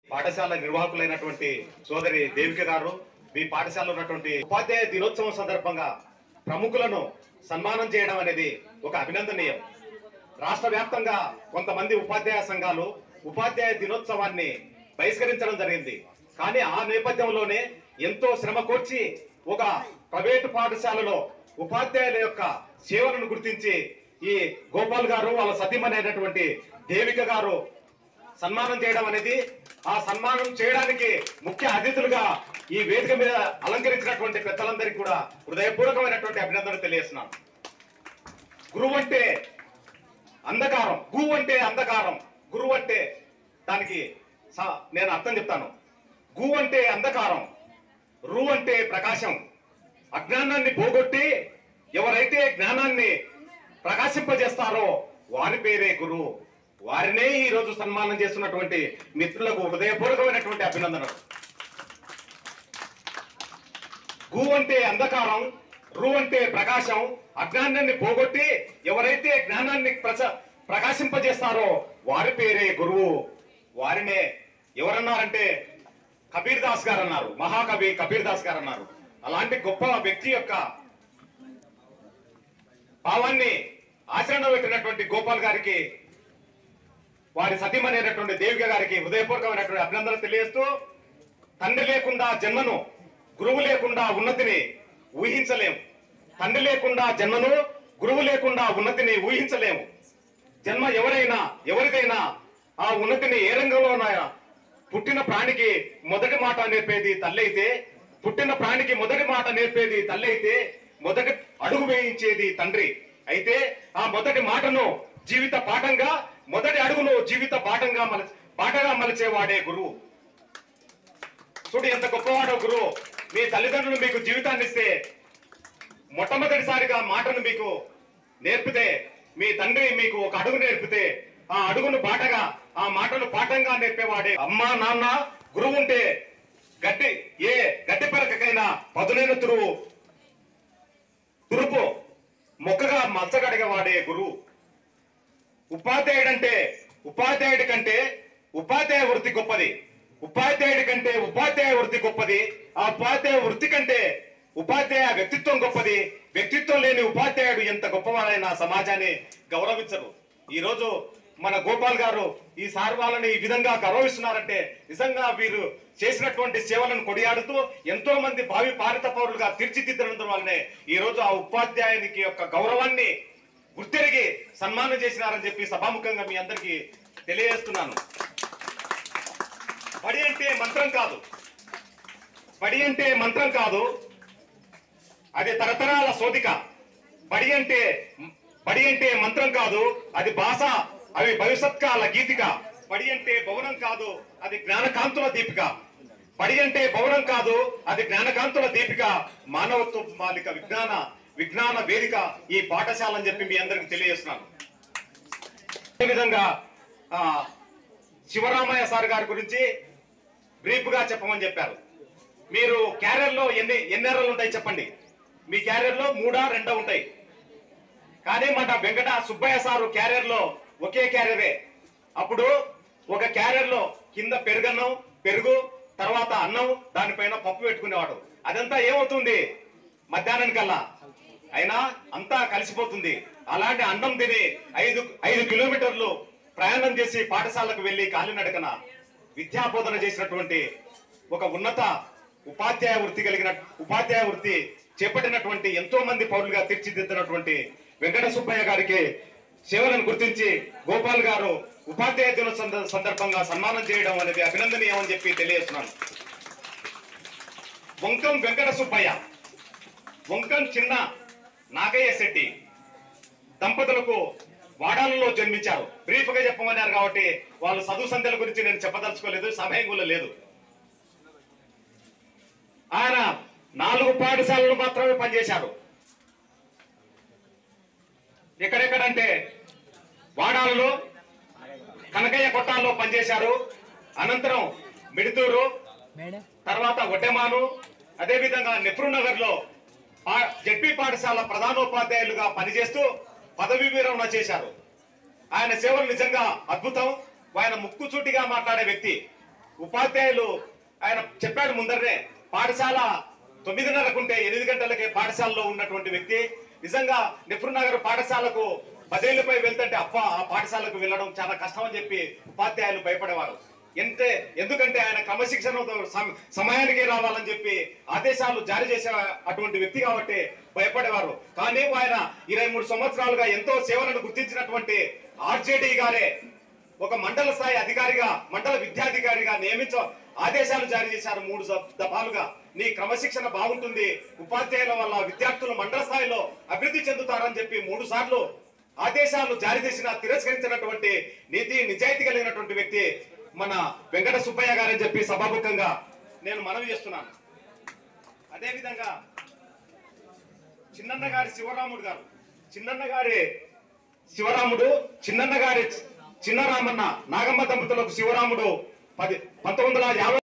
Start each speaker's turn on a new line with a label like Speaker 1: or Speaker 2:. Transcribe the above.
Speaker 1: పాఠశాల నిర్వాహకులైనటువంటి సోదరి దేవిక గారు మీ పాఠశాలలో ఉన్నటువంటి ఉపాధ్యాయ దినోత్సవం సందర్భంగా ప్రముఖులను సన్మానం చేయడం అనేది ఒక అభినందనీయం రాష్ట్ర వ్యాప్తంగా కొంతమంది ఉపాధ్యాయ సంఘాలు ఉపాధ్యాయ దినోత్సవాన్ని బహిష్కరించడం జరిగింది కానీ ఆ నేపథ్యంలోనే ఎంతో శ్రమ కోర్చి ఒక ప్రైవేటు పాఠశాలలో ఉపాధ్యాయుల యొక్క సేవలను గుర్తించి ఈ గోపాల్ గారు వాళ్ళ సతీమణి దేవిక గారు సన్మానం చేయడం అనేది ఆ సన్మానం చేయడానికి ముఖ్య అతిథులుగా ఈ వేదిక మీద అలంకరించినటువంటి పెద్దలందరికీ కూడా హృదయపూర్వకమైనటువంటి అభినందనలు తెలియజేస్తున్నాను గురువు అంటే అంధకారం గు అంటే అంధకారం గురువు అంటే దానికి స- నేను అర్థం చెప్తాను గు అంటే అంధకారం రు అంటే ప్రకాశం అజ్ఞానాన్ని పోగొట్టి ఎవరైతే జ్ఞానాన్ని ప్రకాశింపజేస్తారో వారి పేరే గురువు వారినే ఈ రోజు సన్మానం చేస్తున్నటువంటి మిత్రులకు హృదయపూర్వకమైనటువంటి అభినందనలు గు అంటే అంధకారం రు అంటే ప్రకాశం అజ్ఞానాన్ని పోగొట్టి ఎవరైతే జ్ఞానాన్ని ప్రచ ప్రకాశింపజేస్తారో వారి పేరే గురువు వారినే ఎవరన్నారంటే కబీర్ దాస్ గారు అన్నారు మహాకవి కబీర్ దాస్ గారు అన్నారు అలాంటి గొప్ప వ్యక్తి యొక్క భావాన్ని ఆచరణ పెట్టినటువంటి గోపాల్ గారికి వారి సతీమణైనటువంటి దేవిక గారికి హృదయపూర్వకమైనటువంటి అభినందనలు తెలియజేస్తూ తండ్రి లేకుండా జన్మను గురువు లేకుండా ఉన్నతిని ఊహించలేము తండ్రి లేకుండా జన్మను గురువు లేకుండా ఉన్నతిని ఊహించలేము జన్మ ఎవరైనా ఎవరిదైనా ఆ ఉన్నతిని ఏ రంగంలోనైనా పుట్టిన ప్రాణికి మొదటి మాట నేర్పేది తల్లి అయితే పుట్టిన ప్రాణికి మొదటి మాట నేర్పేది తల్లి అయితే మొదటి అడుగు వేయించేది తండ్రి అయితే ఆ మొదటి మాటను జీవిత పాఠంగా మొదటి అడుగును జీవిత పాఠంగా మల పాఠగా మలిచేవాడే గురువు చూడు ఎంత గొప్పవాడో గురువు మీ తల్లిదండ్రులు మీకు జీవితాన్ని ఇస్తే మొట్టమొదటిసారిగా మాటను మీకు నేర్పితే మీ తండ్రి మీకు ఒక అడుగు నేర్పితే ఆ అడుగును పాటగా ఆ మాటను పాఠంగా నేర్పేవాడే అమ్మా నాన్న గురువు ఉంటే గట్టి ఏ గట్టి పరకకైనా పదునైన తురువు తురుపు మొక్కగా మచ్చగడిగ వాడే గురువు ఉపాధ్యాయుడంటే ఉపాధ్యాయుడి కంటే ఉపాధ్యాయ వృత్తి గొప్పది ఉపాధ్యాయుడి కంటే ఉపాధ్యాయ వృత్తి గొప్పది ఆ ఉపాధ్యాయ వృత్తి కంటే ఉపాధ్యాయ వ్యక్తిత్వం గొప్పది వ్యక్తిత్వం లేని ఉపాధ్యాయుడు ఎంత గొప్పవాడైనా సమాజాన్ని గౌరవించరు ఈ రోజు మన గోపాల్ గారు ఈ సార్ వాళ్ళని ఈ విధంగా గౌరవిస్తున్నారంటే నిజంగా వీరు చేసినటువంటి సేవలను కొడియాడుతూ ఎంతో మంది భావి పారిత పౌరులుగా తీర్చిదిద్దడం వల్లనే ఈ రోజు ఆ ఉపాధ్యాయునికి యొక్క గౌరవాన్ని గుర్తెరిగి సన్మానం చేసినారని చెప్పి సభాముఖంగా మీ అందరికీ తెలియజేస్తున్నాను బడి అంటే మంత్రం కాదు బడి అంటే మంత్రం కాదు అది తరతరాల శోధిక బడి అంటే బడి అంటే మంత్రం కాదు అది భాష అవి భవిష్యత్కాల గీతిక బడి అంటే భవనం కాదు అది జ్ఞానకాంతుల దీపిక బడి అంటే భవనం కాదు అది జ్ఞానకాంతుల దీపిక మానవత్వ మాలిక విజ్ఞాన విజ్ఞాన వేదిక ఈ పాఠశాల అని చెప్పి మీ అందరికి తెలియజేస్తున్నాను అదేవిధంగా ఆ, శివరామయ్య సార్ గారి గురించి బ్రీఫ్ గా చెప్పమని చెప్పారు మీరు క్యారియర్ లో ఎన్ని ఎన్ని ఎర్రలు ఉంటాయి చెప్పండి మీ క్యారియర్ లో మూడా రెండో ఉంటాయి కానీ మన వెంకట సుబ్బయ్య సారు క్యారియర్ లో ఒకే క్యారియరే అప్పుడు ఒక క్యారియర్ లో కింద పెరుగన్నం పెరుగు తర్వాత అన్నం దానిపైన పప్పు పెట్టుకునేవాడు అదంతా ఏమవుతుంది మధ్యాహ్నం కల్లా అయినా అంతా కలిసిపోతుంది అలాంటి అన్నం తిని ఐదు ఐదు కిలోమీటర్లు ప్రయాణం చేసి పాఠశాలకు వెళ్లి కాలినడకన విద్యాబోధన చేసినటువంటి ఒక ఉన్నత ఉపాధ్యాయ వృత్తి కలిగిన ఉపాధ్యాయ వృత్తి చేపట్టినటువంటి ఎంతో మంది పౌరులుగా తీర్చిదిద్దినటువంటి వెంకట సుబ్బయ్య గారికి సేవలను గుర్తించి గోపాల్ గారు ఉపాధ్యాయ దినోత్సవం సంద- సందర్భంగా సన్మానం చేయడం అనేది అభినందనీయం అని చెప్పి తెలియజేస్తున్నాను వంకం వెంకట సుబ్బయ్య వంకం చిన్న నాగయ్య శెట్టి దంపతులకు వాడాలలో జన్మించారు బ్రీఫ్ గా చెప్పమన్నారు కాబట్టి వాళ్ళు చదువు సంధ్యల గురించి నేను చెప్పదలుచుకోలేదు సమయం కూడా లేదు ఆయన నాలుగు పాఠశాలలు మాత్రమే పనిచేశారు ఎక్కడెక్కడంటే వాడాలలో కనకయ్య కొట్టాల్లో పనిచేశారు అనంతరం మిడితూరు తర్వాత ఒడ్డెమాను అదేవిధంగా నెహ్రూ నగర్ లో జడ్పీ పాఠశాల ప్రధానోపాధ్యాయులుగా పనిచేస్తూ పదవి విరమణ చేశారు ఆయన సేవలు నిజంగా అద్భుతం ఆయన ముక్కుచూటిగా మాట్లాడే వ్యక్తి ఉపాధ్యాయులు ఆయన చెప్పాడు ముందరనే పాఠశాల తొమ్మిదిన్నరకు ఉంటే ఎనిమిది గంటలకే పాఠశాలలో ఉన్నటువంటి వ్యక్తి నిజంగా నెహ్రూ నగర్ పాఠశాలకు పదేళ్లపై వెళ్తుంటే అప్ప ఆ పాఠశాలకు వెళ్ళడం చాలా కష్టం అని చెప్పి ఉపాధ్యాయులు భయపడేవారు ఎంతే ఎందుకంటే ఆయన క్రమశిక్షణతో సమ- సమయానికి రావాలని చెప్పి ఆదేశాలు జారీ చేసే అటువంటి వ్యక్తి కాబట్టి భయపడేవారు కానీ ఆయన ఇరవై మూడు సంవత్సరాలుగా ఎంతో సేవలను గుర్తించినటువంటి ఆర్జేడీ గారే ఒక మండల స్థాయి అధికారిగా మండల విద్యాధికారిగా నియమించ ఆదేశాలు జారీ చేశారు మూడు దఫ- దఫాలుగా నీ క్రమశిక్షణ బాగుంటుంది ఉపాధ్యాయుల వల్ల విద్యార్థులు మండల స్థాయిలో అభివృద్ధి చెందుతారని చెప్పి మూడు సార్లు ఆదేశాలు జారీ చేసిన తిరస్కరించినటువంటి నీతి నిజాయితీ కలిగినటువంటి వ్యక్తి మన వెంకట సుబ్బయ్య గారని చెప్పి సభాముఖంగా నేను మనవి చేస్తున్నాను అదేవిధంగా చిన్నన్న గారి శివరాముడు గారు చిన్నన్న గారి శివరాముడు చిన్నన్న గారి చిన్నరామన్న నాగమ్మ దంపతులకు శివరాముడు పది పంతొమ్మిది వందల యాభై